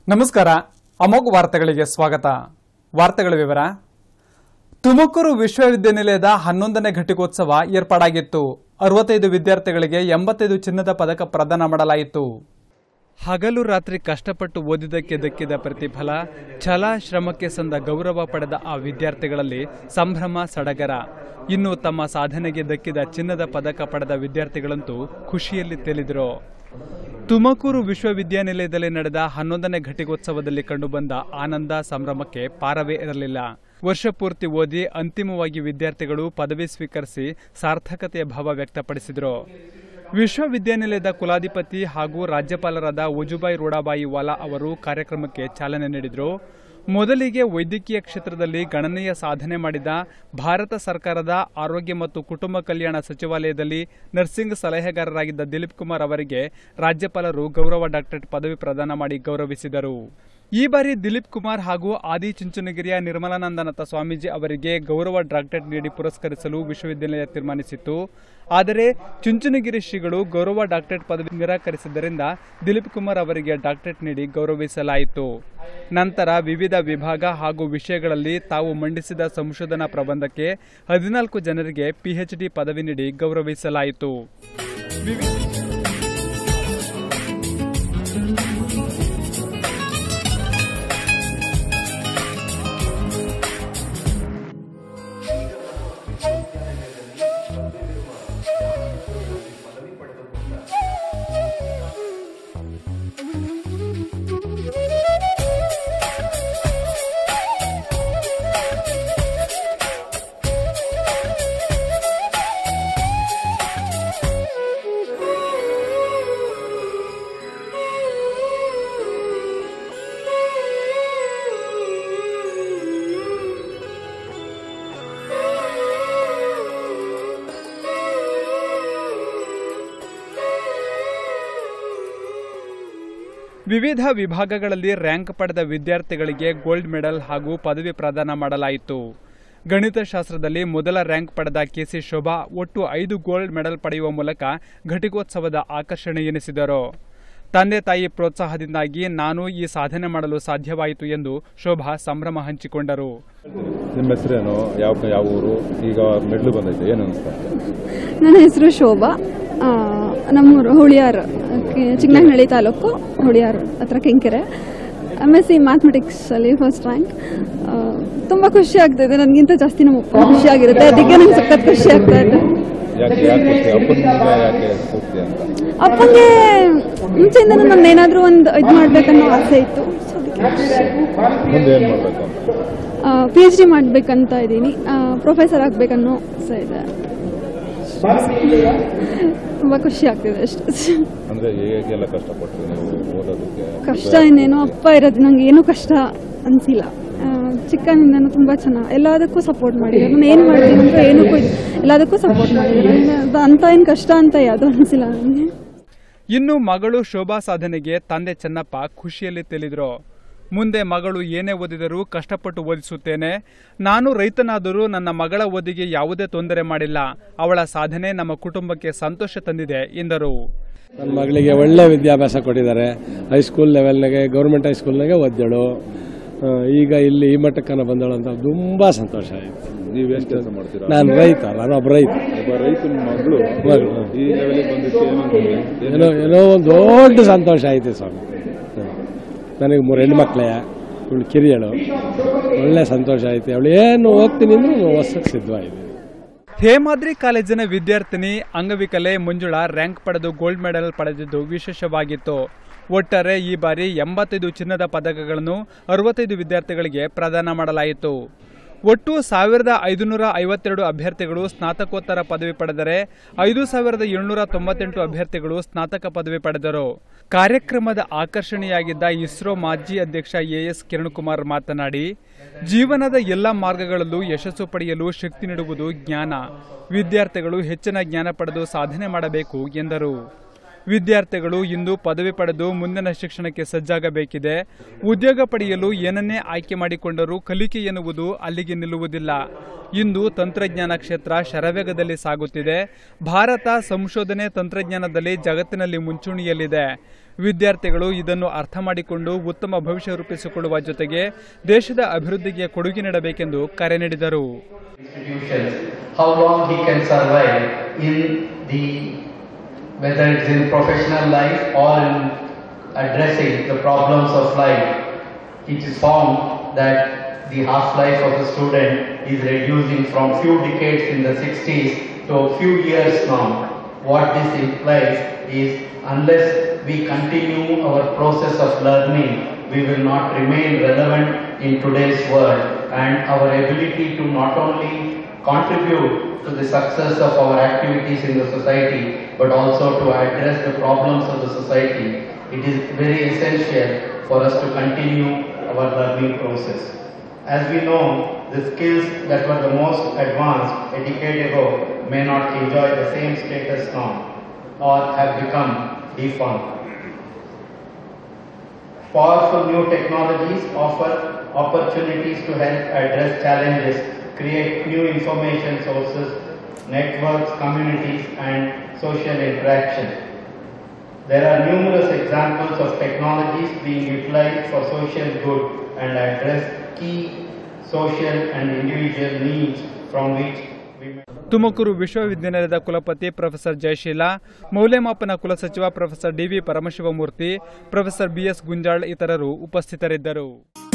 ನಮಸ್ಕಾರ ಅಮೋಘ ವಾರ್ತೆಗಳಿಗೆ ಸ್ವಾಗತ ವಾರ್ತೆಗಳ ವಿವರ ತುಮಕೂರು ವಿಶ್ವವಿದ್ಯಾನಿಲಯದ ಹನ್ನೊಂದನೇ ಘಟಿಕೋತ್ಸವ ಏರ್ಪಾಡಾಗಿತ್ತು ಅರವತ್ತೈದು ವಿದ್ಯಾರ್ಥಿಗಳಿಗೆ ಎಂಬತ್ತೈದು ಚಿನ್ನದ ಪದಕ ಪ್ರದಾನ ಮಾಡಲಾಯಿತು ಹಗಲು ರಾತ್ರಿ ಕಷ್ಟಪಟ್ಟು ಓದಿದ್ದಕ್ಕೆ ದಕ್ಕಿದ ಪ್ರತಿಫಲ ಛಲ ಶ್ರಮಕ್ಕೆ ಸಂದ ಗೌರವ ಪಡೆದ ಆ ವಿದ್ಯಾರ್ಥಿಗಳಲ್ಲಿ ಸಂಭ್ರಮ ಸಡಗರ ಇನ್ನು ತಮ್ಮ ಸಾಧನೆಗೆ ದಕ್ಕಿದ ಚಿನ್ನದ ಪದಕ ಪಡೆದ ವಿದ್ಯಾರ್ಥಿಗಳಂತೂ ಖುಷಿಯಲ್ಲಿ ತೇಲಿದರು ತುಮಕೂರು ವಿಶ್ವವಿದ್ಯಾನಿಲಯದಲ್ಲಿ ನಡೆದ ಹನ್ನೊಂದನೇ ಘಟಿಕೋತ್ಸವದಲ್ಲಿ ಕಂಡುಬಂದ ಆನಂದ ಸಂಭ್ರಮಕ್ಕೆ ಪಾರವೇ ಇರಲಿಲ್ಲ ವರ್ಷ ಪೂರ್ತಿ ಓದಿ ಅಂತಿಮವಾಗಿ ವಿದ್ಯಾರ್ಥಿಗಳು ಪದವಿ ಸ್ವೀಕರಿಸಿ ಸಾರ್ಥಕತೆಯ ಭಾವ ವ್ಯಕ್ತಪಡಿಸಿದರು ವಿಶ್ವವಿದ್ಯಾನಿಲಯದ ಕುಲಾಧಿಪತಿ ಹಾಗೂ ರಾಜ್ಯಪಾಲರಾದ ವಜುಭಾಯಿ ರೂಢಾಬಾಯಿ ವಾಲಾ ಅವರು ಕಾರ್ಯಕ್ರಮಕ್ಕೆ ಚಾಲನೆ ನೀಡಿದರು ಮೊದಲಿಗೆ ವೈದ್ಯಕೀಯ ಕ್ಷೇತ್ರದಲ್ಲಿ ಗಣನೀಯ ಸಾಧನೆ ಮಾಡಿದ ಭಾರತ ಸರ್ಕಾರದ ಆರೋಗ್ಯ ಮತ್ತು ಕುಟುಂಬ ಕಲ್ಯಾಣ ಸಚಿವಾಲಯದಲ್ಲಿ ನರ್ಸಿಂಗ್ ಸಲಹೆಗಾರರಾಗಿದ್ದ ದಿಲೀಪ್ ಕುಮಾರ್ ಅವರಿಗೆ ರಾಜ್ಯಪಾಲರು ಗೌರವ ಡಾಕ್ಟರೇಟ್ ಪದವಿ ಪ್ರದಾನ ಮಾಡಿ ಗೌರವಿಸಿದರು ಈ ಬಾರಿ ದಿಲೀಪ್ ಕುಮಾರ್ ಹಾಗೂ ಆದಿ ಚುಂಚನಗಿರಿಯ ನಿರ್ಮಲಾನಂದನಾಥ ಸ್ವಾಮೀಜಿ ಅವರಿಗೆ ಗೌರವ ಡಾಕ್ಟರೇಟ್ ನೀಡಿ ಪುರಸ್ಕರಿಸಲು ವಿಶ್ವವಿದ್ಯಾಲಯ ತೀರ್ಮಾನಿಸಿತ್ತು ಆದರೆ ಚುಂಚನಗಿರಿ ಶ್ರೀಗಳು ಗೌರವ ಡಾಕ್ಟರೇಟ್ ಪದವಿ ನಿರಾಕರಿಸಿದ್ದರಿಂದ ದಿಲೀಪ್ ಕುಮಾರ್ ಅವರಿಗೆ ಡಾಕ್ಟರೇಟ್ ನೀಡಿ ಗೌರವಿಸಲಾಯಿತು ನಂತರ ವಿವಿಧ ವಿಭಾಗ ಹಾಗೂ ವಿಷಯಗಳಲ್ಲಿ ತಾವು ಮಂಡಿಸಿದ ಸಂಶೋಧನಾ ಪ್ರಬಂಧಕ್ಕೆ ಹದಿನಾಲ್ಕು ಜನರಿಗೆ ಪಿಎಚ್ಡಿ ಪದವಿ ನೀಡಿ ಗೌರವಿಸಲಾಯಿತು ವಿವಿ- ವಿವಿಧ ವಿಭಾಗಗಳಲ್ಲಿ ರ್ಯಾಂಕ್ ಪಡೆದ ವಿದ್ಯಾರ್ಥಿಗಳಿಗೆ ಗೋಲ್ಡ್ ಮೆಡಲ್ ಹಾಗೂ ಪದವಿ ಪ್ರದಾನ ಮಾಡಲಾಯಿತು ಗಣಿತಶಾಸ್ತ್ರದಲ್ಲಿ ಮೊದಲ ರ್ಯಾಂಕ್ ಪಡೆದ ಕೆಸಿ ಶೋಭಾ ಒಟ್ಟು ಐದು ಗೋಲ್ಡ್ ಮೆಡಲ್ ಪಡೆಯುವ ಮೂಲಕ ಘಟಿಕೋತ್ಸವದ ಆಕರ್ಷಣೆ ಎನಿಸಿದರು ತಂದೆ ತಾಯಿ ಪ್ರೋತ್ಸಾಹದಿಂದಾಗಿ ನಾನು ಈ ಸಾಧನೆ ಮಾಡಲು ಸಾಧ್ಯವಾಯಿತು ಎಂದು ಶೋಭಾ ಸಂಭ್ರಮ ಹಂಚಿಕೊಂಡರು ನಿಮ್ಮ ಹೆಸರೇನು ಯಾವ ಯಾವ ಊರು ಈಗ ಮೆಡ್ಲು ಬಂದೈತೆ ಏನು ಅನಿಸ್ತಾ ನನ್ನ ಹೆಸರು ಶೋಭಾ ಆ, ನಮ್ಮೂರು ಹುಳಿಯಾರು ಕೆ- ಚಿಕ್ಕನಹಳ್ಳಿ ತಾಲೂಕು ಹುಳಿಯಾರು ಹತ್ರ ಕೆಂಕೆರೆ ಎಮ್ ಎಸ್ ಸಿ ಮ್ಯಾಥಮೆಟಿಕ್ಸಲ್ಲಿ ಫಸ್ಟ್ ರ್ಯಾಂಕ್ ತುಂಬ ಖುಷಿ ಆಗ್ತಾಯಿದೆ ನನಗಿಂತ ಜಾಸ್ತಿ ನಮ್ಮ ಅಪ್ಪ ಖುಷಿ ಆಗಿರುತ್ತೆ ಅದಕ್ಕೆ ನಂಗೆ ಸಖತ್ ಖುಷಿ ಆಗ್ತಾ ಇದೆ ಯಾಕೆ ಯಾಕೆ ಖುಷಿ ಅಪ್ಪನಿಗೆ ಯಾಕೆ ಸ್ಫೂರ್ತಿ ಅಂತ ಅಪ್ಪಂಗೆ ಮುಂಚೆಯಿಂದ ನಾನು ಏನಾದರೂ ಒಂದು ಇದು ಮಾಡಬೇಕನ್ನೋ ಆಸೆ ಇತ್ತು ಸೊ ಅದಕ್ಕೆ ಮುಂದೆ ಏನು ಮಾಡಬೇಕು ಅಂತ ಪಿ ಎಚ್ ಡಿ ಮಾಡಬೇಕಂತ ಇದ್ದೀನಿ ಪ್ರೊಫೆಸರ್ ಆಗಬೇಕನ್ನೋ ಆಸೆ ಇದೆ ತುಂಬ ಖುಷಿ ಆಗ್ತಿದೆ ಅಷ್ಟೇ ಅಂದರೆ ಹೇಗೆಲ್ಲ ಕಷ್ಟಪಟ್ರಿ ನೀವು ಓದೋದಕ್ಕೆ ಕಷ್ಟ ಇನ್ನೇನು ಅಪ್ಪ ಇರೋದು ನಂಗೆ ಏನೂ ಕಷ್ಟ ಅನಿಸಿಲ್ಲ ಚಿಕ್ಕನಿಂದನೂ ತುಂಬ ಚೆನ್ನಾಗಿ ಎಲ್ಲದಕ್ಕೂ ಸಪೋರ್ಟ್ ಮಾಡಿದ್ದಾರೆ ನಾನು ಏನು ಮಾಡ್ತೀನಿ ಅಂತ ಏನಕ್ಕೂ ಇದು- ಎಲ್ಲದಕ್ಕೂ ಸಪೋರ್ಟ್ ಮಾಡಿದ್ದಾರೆ ಅದು ಅಂತ ಏನು ಕಷ್ಟ ಅಂತ ಯಾವುದೂ ಅನಿಸಿಲ್ಲ ನನಗೆ ಇನ್ನು ಮಗಳು ಶೋಭಾ ಸಾಧನೆಗೆ ತಂದೆ ಚೆನ್ನಪ್ಪ ಖುಷಿಯಲ್ಲಿ ತೇಲಿದ್ರು ಮುಂದೆ ಮಗಳು ಏನೇ ಓದಿದರೂ ಕಷ್ಟಪಟ್ಟು ಓದಿಸುತ್ತೇನೆ ನಾನು ರೈತನಾದರೂ ನನ್ನ ಮಗಳ ಓದಿಗೆ ಯಾವುದೇ ತೊಂದರೆ ಮಾಡಿಲ್ಲ ಅವಳ ಸಾಧನೆ ನಮ್ಮ ಕುಟುಂಬಕ್ಕೆ ಸಂತೋಷ ತಂದಿದೆ ಎಂದರು ನನ್ನ ಮಗಳಿಗೆ ಒಳ್ಳೆ ವಿದ್ಯಾಭ್ಯಾಸ ಕೊಟ್ಟಿದ್ದಾರೆ ಹೈಸ್ಕೂಲ್ ಲೆವೆಲ್ನಾಗೆ ಗೌರ್ಮೆಂಟ್ ಹೈಸ್ಕೂಲ್ನಾಗೆ ಓದ್ದಳು ಆ, ಈಗ ಇಲ್ಲಿ ಈ ಮಟ್ಟಕ್ಕನ ಬಂದಳು ಅಂತ ತುಂಬ ಸಂತೋಷ ಆಯಿತು ನೀವೇನು ಕೆಲಸ ಮಾಡ್ತೀರಾ ನಾನು ರೈತ ನಾನು ಒಬ್ಬ ರೈತ ಒಬ್ಬ ರೈತನ ಮಗಳು ಮಗಳು. ಈ ಲೆವೆಲಿಗೆ ಬಂದಿದ್ದು ಏನು ಏನೋ ಏನೋ ಒಂದು ದೊಡ್ಡ ಸಂತೋಷ ಆಯಿತು ಸ್ವಾಮಿ ಹ. ನನಗೆ ಮೂರು ಹೆಣ್ಮಕ್ಳೇ ಇವಳು ಕಿರಿಯಳು ಒಳ್ಳೆ ಸಂತೋಷ ಆಯಿತು ಅವಳು ಏನು ಹೋಗ್ತೀನಿ ಅಂದ್ರೆ ಹೊಸಕ್ಕೆ ಸಿದ್ಧವಾಗಿದೆ ಹೇಮಾದ್ರಿ ಕಾಲೇಜಿನ ವಿದ್ಯಾರ್ಥಿನಿ ಅಂಗವಿಕಲೆ ಮಂಜುಳಾ ರ್ಯಾಂಕ್ ಪಡೆದು ಗೋಲ್ಡ್ ಮೆಡಲ್ ಪಡೆದಿದ್ದು ವಿಶೇಷವಾಗಿತ್ತು ಒಟ್ಟಾರೆ ಈ ಬಾರಿ ಎಂಬತ್ತೈದು ಚಿನ್ನದ ಪದಕಗಳನ್ನು ಅರವತ್ತೈದು ವಿದ್ಯಾರ್ಥಿಗಳಿಗೆ ಪ್ರದಾನ ಮಾಡಲಾಯಿತು ಒಟ್ಟು ಸಾವಿರದ ಐದುನೂರ ಐವತ್ತೆರಡು ಅಭ್ಯರ್ಥಿಗಳು ಸ್ನಾತಕೋತ್ತರ ಪದವಿ ಪಡೆದರೆ ಐದು ಸಾವಿರದ ಏಳ್ನೂರ ತೊಂಬತ್ತೆಂಟು ಅಭ್ಯರ್ಥಿಗಳು ಸ್ನಾತಕ ಪದವಿ ಪಡೆದರು ಕಾರ್ಯಕ್ರಮದ ಆಕರ್ಷಣೆಯಾಗಿದ್ದ ಇಸ್ರೋ ಮಾಜಿ ಅಧ್ಯಕ್ಷ ಎಎಸ್ ಕಿರಣಕುಮಾರ್ ಮಾತನಾಡಿ ಜೀವನದ ಎಲ್ಲ ಮಾರ್ಗಗಳಲ್ಲೂ ಯಶಸ್ಸು ಪಡೆಯಲು ಶಕ್ತಿ ನೀಡುವುದು ಜ್ಞಾನ ವಿದ್ಯಾರ್ಥಿಗಳು ಹೆಚ್ಚಿನ ಜ್ಞಾನ ಪಡೆದು ಸಾಧನೆ ಮಾಡಬೇಕು ಎಂದರು ವಿದ್ಯಾರ್ಥಿಗಳು ಇಂದು ಪದವಿ ಪಡೆದು ಮುಂದಿನ ಶಿಕ್ಷಣಕ್ಕೆ ಸಜ್ಜಾಗಬೇಕಿದೆ ಉದ್ಯೋಗ ಪಡೆಯಲು ಏನನ್ನೇ ಆಯ್ಕೆ ಮಾಡಿಕೊಂಡರೂ ಕಲಿಕೆ ಎನ್ನುವುದು ಅಲ್ಲಿಗೆ ನಿಲ್ಲುವುದಿಲ್ಲ ಇಂದು ತಂತ್ರಜ್ಞಾನ ಕ್ಷೇತ್ರ ಶರವೇಗದಲ್ಲಿ ಸಾಗುತ್ತಿದೆ ಭಾರತ ಸಂಶೋಧನೆ ತಂತ್ರಜ್ಞಾನದಲ್ಲಿ ಜಗತ್ತಿನಲ್ಲಿ ಮುಂಚೂಣಿಯಲ್ಲಿದೆ ವಿದ್ಯಾರ್ಥಿಗಳು ಇದನ್ನು ಅರ್ಥ ಮಾಡಿಕೊಂಡು ಉತ್ತಮ ಭವಿಷ್ಯ ರೂಪಿಸಿಕೊಳ್ಳುವ ಜೊತೆಗೆ ದೇಶದ ಅಭಿವೃದ್ಧಿಗೆ ಕೊಡುಗೆ ನೀಡಬೇಕೆಂದು ಕರೆ ನೀಡಿದರು institutions, how long he can survive in the, whether it's in professional life or in addressing the problems of life. It is found that the half-life of a student is reducing from few decades in the 60s to a few years now. What this implies is unless we continue our process of learning, we will not remain relevant in today's world and our ability to not only contribute to the success of our activities in the society but also to address the problems of the society. It is very essential for us to continue our learning process. As we know, the skills that were the most advanced a decade ago may not enjoy the same status now or have become defunct. Powerful new technologies offer opportunities to help address challenges, create new information sources, networks, communities, and social interaction. There are numerous examples of technologies being utilized for social good and address key social and individual needs from which we may Tumakuru ವಿಶ್ವವಿದ್ಯಾನಿಲಯದ ಕುಲಪತಿ professor Jayasheela ಮೌಲ್ಯಮಾಪನ ಕುಲಸಚಿವ professor DV Paramashivamurthy professor BS Gunjal ಇತರರು ಉಪಸ್ಥಿತರಿದ್ದರು